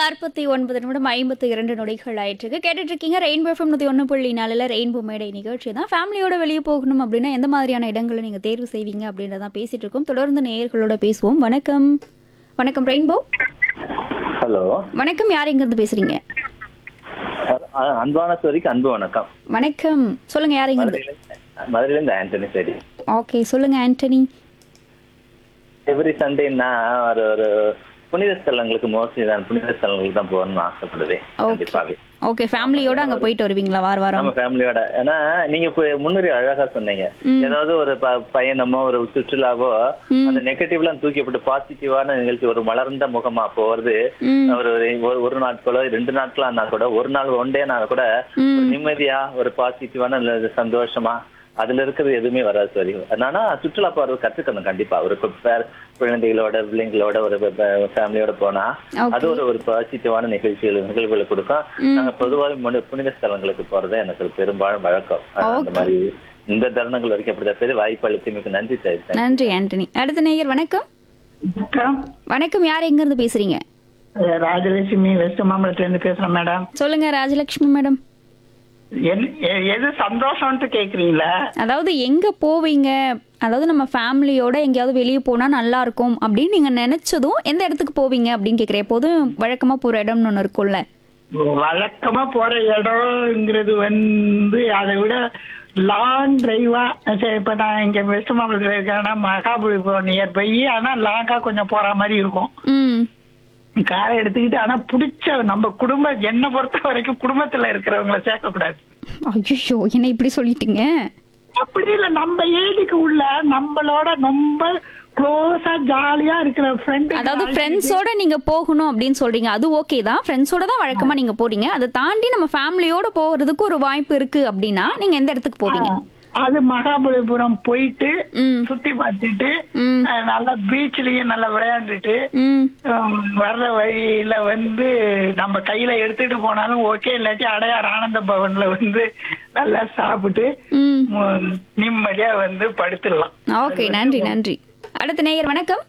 நாற்பத்தி ஒன்பது நிமிடம் ஐம்பத்தி இரண்டு நொடிகள் ஆயிட்டு கேட்டுட்டு இருக்கீங்க ரெயின்போ எஃப்எம் நூற்றி ஒன்று புள்ளி நாலில் ரெயின்போ மேடை நிகழ்ச்சி தான் ஃபேமிலியோட வெளியே போகணும் அப்படின்னா எந்த மாதிரியான இடங்களை நீங்கள் தேர்வு செய்வீங்க அப்படின்றதான் பேசிட்டு இருக்கோம் தொடர்ந்து நேயர்களோட பேசுவோம் வணக்கம் வணக்கம் ரெயின்போ ஹலோ வணக்கம் யார் எங்கேருந்து பேசுறீங்க அ- அன்பான சோரிக்கு அன்பு வணக்கம் வணக்கம் சொல்லுங்க யார் எங்கேருந்து மதுரையில இருந்து ஆண்டனி சரி ஓகே சொல்லுங்க ஆண்டனி எவ்ரி சண்டேனா ஒரு ஒரு புனித ஸ்தலங்களுக்கு மோஸ்ட்லி தான் புனித ஸ்தலங்களுக்கு தான் போகணும்னு ஆசைப்படுவேன் கண்டிப்பாவே ஓகே ஃபேமிலியோட அங்கே போயிட்டு வருவீங்களா வார வாரம் நம்ம ஃபேமிலியோட ஏன்னா நீங்க இப்ப முன்னுரை அழகா சொன்னீங்க ஏதாவது ஒரு ப- பயணமோ ஒரு சுற்றுலாவோ அந்த நெகட்டிவ்லாம் தூக்கிப்பட்டு பாசிட்டிவான நிகழ்ச்சி ஒரு மலர்ந்த முகமா போறது ம் ஒரு ஒரு- ஒரு நாட்களோ ரெண்டு நாட்களா கூட ஒரு நாள் ஒன் டேனா கூட ஒரு நிம்மதியா ஒரு பாசிட்டிவான நல்ல சந்தோஷமா அதுல இருக்கிறது எதுவுமே வராது சரி அதனால சுற்றுலா போறது கத்துக்கணும் கண்டிப்பா ஒரு கு- பே- குழந்தைகளோட பிள்ளைங்களோட ஒரு ஃபேமிலியோட போனா Okay. அது ஒரு ஒரு பாசிட்டிவான நிகழ்ச்சிகள் நிகழ்வுகளை கொடுக்கும் நாங்க பொதுவாக முனி- புனித ஸ்தலங்களுக்கு போறது எனக்கு பெரும்பாலும் வழக்கம் அந்த மாதிரி இந்த தருணங்கள் வரைக்கும் அப்படிதான் சரி வாய்ப்பு அளித்தமைக்கு நன்றி சார் நன்றி ஆண்டனி அடுத்த நேயர் வணக்கம் வணக்கம் வணக்கம் யார் எங்கேருந்து பேசுறீங்க அஹ் ராஜலட்சுமி வெஸ்ட் மாம்பலத்துல இருந்து பேசுறேன் மேடம் சொல்லுங்க ராஜலட்சுமி மேடம் என்- எ- எது சந்தோஷம்ட்டு கேக்குறீங்களா அதாவது எங்க போவீங்க அதாவது நம்ம ஃபேமிலியோட எங்கேயாவது வெளியே போனா நல்லா இருக்கும் அப்படின்னு நீங்க நினைச்சதும் எந்த இடத்துக்கு போவீங்க அப்படின்னு கேக்குறேன் எப்போதும் வழக்கமா போற இடம்னு ஒண்ணு இருக்கும்ல வழக்கமா போற இடம்ங்கிறது வந்து அதை விட லாங் டிரைவா சரி இப்ப நான் இங்க வெஸ்ட் மாம்பலத்துல இருக்கேன்னா மகாபலிபுரம் நியர் பை ஆனா லாங்கா கொஞ்சம் போற மாதிரி இருக்கும் ம் காரை எடுத்துக்கிட்டு ஆனா பிடிச்ச நம்ம குடும்ப என்னை பொறுத்த வரைக்கும் குடும்பத்துல இருக்கிறவங்கள சேர்க்க கூடாது ஐயோ என்ன இப்படி சொல்லிட்டீங்க அப்படி இல்ல நம்ம ஏஜுக்கு உள்ள நம்மளோட ரொம்ப க்ளோஸா ஜாலியா இருக்கிற ஃப்ரெண்ட் அதாவது ஃப்ரெண்ட்ஸோட நீங்க போகணும் அப்படின்னு சொல்றீங்க அது ஓகே தான் ஃப்ரெண்ட்ஸோட தான் வழக்கமா நீங்க போறீங்க அதை தாண்டி நம்ம ஃபேமிலியோட போறதுக்கு ஒரு வாய்ப்பு இருக்கு அப்படின்னா நீங்க எந்த இடத்துக்கு போவீங்க அது மகாபலிபுரம் போயிட்டு ம் சுத்தி பார்த்துட்டு ம் அஹ், நல்லா பீச்லயும் நல்லா விளையாண்டுட்டு ம் ஹம், வர்ற வழியில வந்து நம்ம கையில எடுத்துட்டு போனாலும் ஓகே இல்லாட்டி அடையார் ஆனந்த பவன்ல வந்து நல்லா சாப்பிட்டு ம் ம், நிம்மதியா வந்து படுத்துடலாம் ஓகே நன்றி நன்றி அடுத்த நேயர் வணக்கம்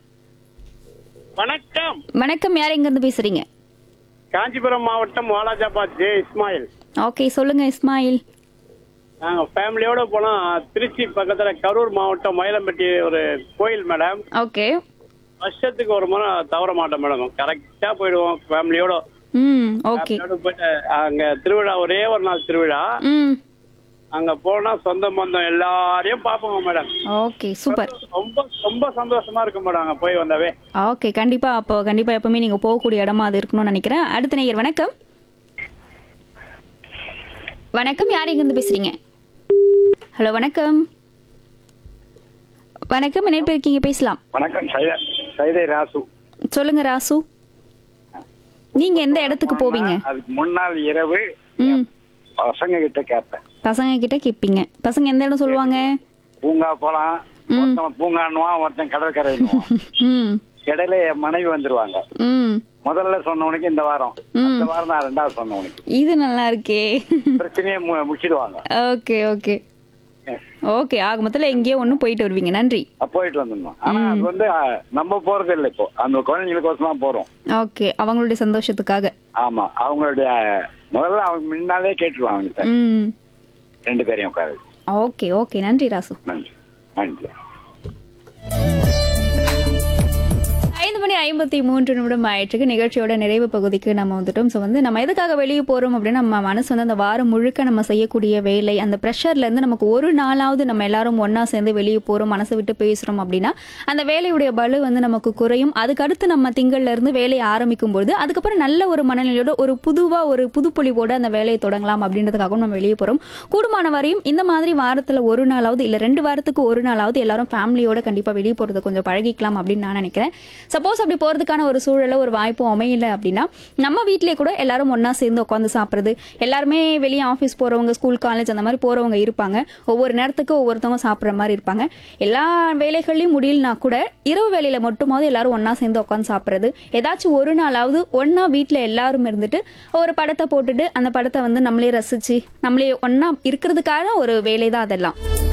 வணக்கம் வணக்கம் யார் எங்க இருந்து பேசுறீங்க காஞ்சிபுரம் மாவட்டம் வாலாஜாபாத் ஜே இஸ்மாயில் ஓகே சொல்லுங்க இஸ்மாயில் நாங்க ஃபேமிலியோட போனா திருச்சி பக்கத்துல கரூர் மாவட்டம் மயிலம்பட்டி ஒரு கோயில் மேடம் ஓகே வருஷத்துக்கு ஒரு முறை தவற மாட்டோம் மேடம் கரெக்டா போயிடுவோம் ஃபேமிலியோட ம் ஓகே ஃபேமிலியோட போயிட்டு அங்க திருவிழா ஒரே ஒரு நாள் திருவிழா ம் அங்க போனா சொந்த பந்தம் எல்லாரையும் பார்ப்போங்க மேடம் ஓகே சூப்பர் ரொம்ப ரொம்ப சந்தோஷமா இருக்கும் மேடம் அங்க போய் வந்தாவே ஓகே கண்டிப்பா அப்போ கண்டிப்பா எப்பவுமே நீங்க போகக்கூடிய இடமா அது இருக்கணும்னு நினைக்கிறேன் அடுத்த நேயர் வணக்கம் வணக்கம் யார் எங்க இருந்து பேசுறீங்க ஹலோ வணக்கம் வணக்கம் என்ன பேர் இருக்கீங்க பேசலாம் வணக்கம் சைதை ராசு சொல்லுங்க ராசு நீங்க எந்த இடத்துக்கு போவீங்க அதுக்கு முன்னாள் இரவு ம் பசங்க கிட்ட கேட்பேன் பசங்க கிட்ட கேட்பீங்க பசங்க எந்த இடம் சொல்லுவாங்க பூங்கா போலாம் ஒருத்தன் பூங்கான்னுவான் ஒருத்தன் கடற்கரை ம் இடையில என் மனைவி வந்துருவாங்க ம் முதல்ல சொன்னவனுக்கு இந்த வாரம் இந்த வாரம் நான் ரெண்டாவது சொன்னவனுக்கு இது நல்லா இருக்கே பிரச்சனையை மு- முடிச்சிடுவாங்க ஓகே ஓகே ஓகே ஆக மொத்தத்தில் எங்கேயோ ஒன்று போயிட்டு வருவீங்க நன்றி அப்ப போயிட்டு வந்துடணும் ஆனா அது வந்து அஹ், நம்ம போறது இல்லை இப்போ அந்த குழந்தைங்களுக்கோசம் தான் போறோம் ஓகே அவங்களுடைய சந்தோஷத்துக்காக ஆமா அவங்களுடைய முதல்ல அவங்க முன்னாலே கேட்டுருவாங்க அவங்ககிட்ட. ம் ரெண்டு பேரையும் உட்காரு ஓகே ஓகே நன்றி ராசு நன்றி நன்றி ஐந்து மணி ஐம்பத்தி மூன்று நிமிடம் ஆயிட்டுருக்கு நிகழ்ச்சியோட நிறைவு பகுதிக்கு நம்ம வந்துட்டோம் ஸோ வந்து நம்ம எதுக்காக வெளியே போகிறோம் அப்படின்னா நம்ம மனசு வந்து அந்த வாரம் முழுக்க நம்ம செய்யக்கூடிய வேலை அந்த ப்ரெஷர்லேருந்து நமக்கு ஒரு நாளாவது நம்ம எல்லாரும் ஒன்றா சேர்ந்து வெளியே போகிறோம் மனசை விட்டு பேசுகிறோம் அப்படின்னா அந்த வேலையுடைய பலு வந்து நமக்கு குறையும் அதுக்கடுத்து நம்ம திங்கள்ல இருந்து வேலையை ஆரம்பிக்கும் பொழுது அதுக்கப்புறம் நல்ல ஒரு மனநிலையோட ஒரு புதுவாக ஒரு புதுப்பொலிவோட அந்த வேலையை தொடங்கலாம் அப்படின்றதுக்காகவும் நம்ம வெளியே போகிறோம் கூடுமான வரையும் இந்த மாதிரி வாரத்தில் ஒரு நாளாவது இல்லை ரெண்டு வாரத்துக்கு ஒரு நாளாவது எல்லாரும் ஃபேமிலியோட கண்டிப்பாக வெளியே போகிறத கொஞ்சம் பழகிக்கலாம் அப்படின்னு நான் நினைக்கிறேன் சப்போஸ் அப்படி போகிறதுக்கான ஒரு சூழலை ஒரு வாய்ப்பு அமையல அப்படின்னா நம்ம வீட்டிலே கூட எல்லாரும் ஒன்றா சேர்ந்து உட்காந்து சாப்பிட்றது எல்லாருமே வெளியே ஆஃபீஸ் போகிறவங்க ஸ்கூல் காலேஜ் அந்த மாதிரி போகிறவங்க இருப்பாங்க ஒவ்வொரு நேரத்துக்கு ஒவ்வொருத்தவங்க சாப்பிட்ற மாதிரி இருப்பாங்க எல்லா வேலைகள்லையும் முடியலனா கூட இரவு வேலையில மட்டுமாவது எல்லாரும் ஒன்றா சேர்ந்து உட்காந்து சாப்பிட்றது ஏதாச்சும் ஒரு நாளாவது ஒன்றா வீட்டில் எல்லாரும் இருந்துட்டு ஒரு படத்தை போட்டுட்டு அந்த படத்தை வந்து நம்மளே ரசிச்சு நம்மளே ஒன்றா இருக்கிறதுக்கான ஒரு வேலை தான் அதெல்லாம்